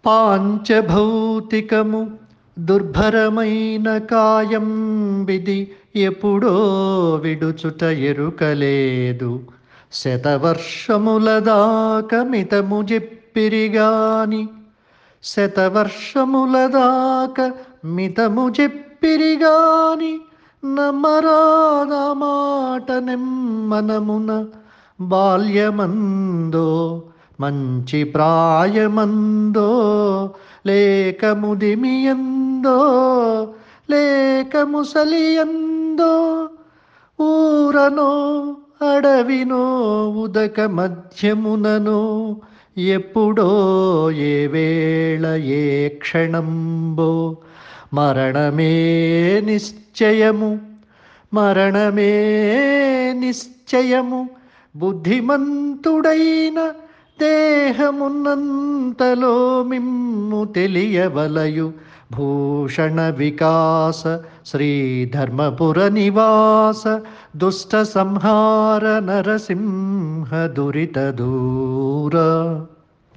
పాంచభౌతికము దుర్భరమైన కాయం విధి ఎప్పుడో విడుచుట ఎరుకలేదు శతవర్షముల దాక మితము చెప్పిరిగాని శతవర్షముల దాక మితము చెప్పిరిగాని నమ్మరాద మాట నెమ్మనమున బాల్యమందో మంచి ప్రాయమందో లేక ముదిమియందో లేక ముసలియందో ఊరనో అడవినో ఉదక మధ్యముననో ఎప్పుడో ఏ వేళ ఏ క్షణంబో మరణమే నిశ్చయము మరణమే నిశ్చయము బుద్ధిమంతుడైన దేహమున్నంతలో మిమ్ము తెలియవలయు భూషణ వికాస శ్రీధర్మపుర నివాస దుష్ట సంహార నరసింహ దురిత దూర